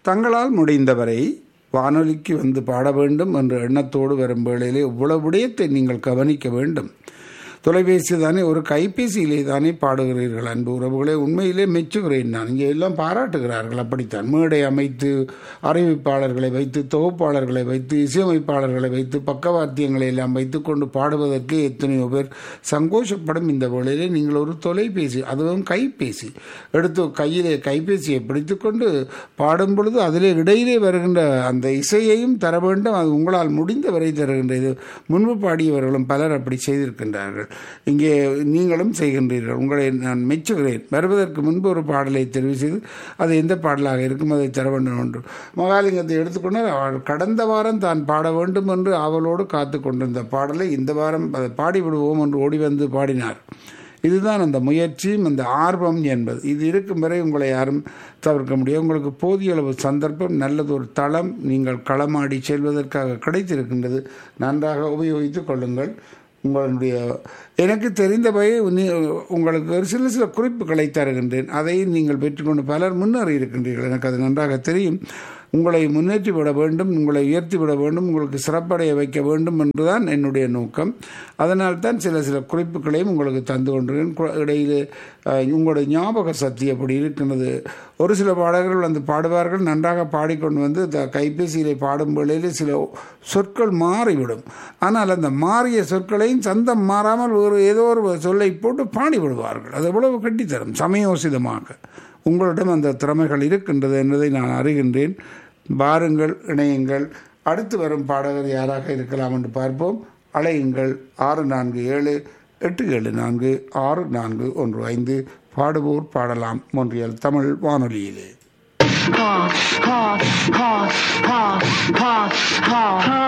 தங்களால் முடிந்தவரை வானொலிக்கு வந்து பாட வேண்டும் என்ற எண்ணத்தோடு வரும் வேளையிலே இவ்வளவு விடயத்தை நீங்கள் கவனிக்க வேண்டும் தொலைபேசி தானே ஒரு கைபேசியிலே தானே பாடுகிறீர்கள் அன்பு உறவுகளை உண்மையிலே மெச்சுகிறேன் நான் இங்கே எல்லாம் பாராட்டுகிறார்கள் அப்படித்தான் மேடை அமைத்து அறிவிப்பாளர்களை வைத்து தொகுப்பாளர்களை வைத்து இசையமைப்பாளர்களை வைத்து பக்கவாத்தியங்களை எல்லாம் வைத்து கொண்டு பாடுவதற்கு எத்தனையோ பேர் சங்கோஷப்படும் இந்த வேளையிலே நீங்கள் ஒரு தொலைபேசி அதுவும் கைபேசி எடுத்து கையிலே கைபேசியை பிடித்துக்கொண்டு பாடும் பொழுது அதிலே இடையிலே வருகின்ற அந்த இசையையும் தர வேண்டும் அது உங்களால் முடிந்தவரை தருகின்ற இது முன்பு பாடியவர்களும் பலர் அப்படி செய்திருக்கின்றார்கள் இங்கே நீங்களும் செய்கின்றீர்கள் உங்களை நான் மெச்சுகிறேன் வருவதற்கு முன்பு ஒரு பாடலை தெரிவு செய்து அது எந்த பாடலாக இருக்கும் அதை தர வேண்டும் என்று மகாலிங்கத்தை எடுத்துக்கொண்டு அவர் கடந்த வாரம் தான் பாட வேண்டும் என்று ஆவலோடு காத்து கொண்டிருந்த பாடலை இந்த வாரம் அதை பாடிவிடுவோம் என்று ஓடி வந்து பாடினார் இதுதான் அந்த முயற்சியும் அந்த ஆர்வம் என்பது இது இருக்கும் வரை உங்களை யாரும் தவிர்க்க முடியும் உங்களுக்கு போதிய அளவு சந்தர்ப்பம் நல்லதொரு தளம் நீங்கள் களமாடி செல்வதற்காக கிடைத்திருக்கின்றது நன்றாக உபயோகித்துக் கொள்ளுங்கள் உங்களுடைய எனக்கு தெரிந்தவை நீ- உங்களுக்கு ஒரு சில சில குறிப்புகளை தருகின்றேன் அதை நீங்கள் பெற்றுக்கொண்டு பலர் முன்னேறி இருக்கின்றீர்கள் எனக்கு அது நன்றாக தெரியும் உங்களை முன்னேற்றி விட வேண்டும் உங்களை உயர்த்தி விட வேண்டும் உங்களுக்கு சிறப்படைய வைக்க வேண்டும் என்றுதான் என்னுடைய நோக்கம் அதனால் தான் சில சில குறிப்புகளையும் உங்களுக்கு தந்து கொண்டிருக்கேன் கு- இடையிலே அஹ், உங்களுடைய ஞாபக சக்தி அப்படி இருக்கின்றது ஒரு சில பாடகர்கள் வந்து பாடுவார்கள் நன்றாக பாடிக்கொண்டு வந்து த கைபேசியிலே பாடும் வேளையிலே சில சொற்கள் மாறிவிடும் ஆனால் அந்த மாறிய சொற்களையும் சந்தம் மாறாமல் ஒரு ஏதோ ஒரு சொல்லை போட்டு பாடிவிடுவார்கள் அது எவ்வளவு கட்டித்தரும் சமயோசிதமாக உங்களிடம் அந்த திறமைகள் இருக்கின்றது என்பதை நான் அறிகின்றேன் பாருங்கள் இணையுங்கள் அடுத்து வரும் பாடகர் யாராக இருக்கலாம் என்று பார்ப்போம் அலையுங்கள் ஆறு நான்கு ஏழு எட்டு ஏழு நான்கு ஆறு நான்கு ஒன்று ஐந்து பாடுவோர் பாடலாம் Montreal Tamil வானொலியிலே ha ha ha ha ha ha ha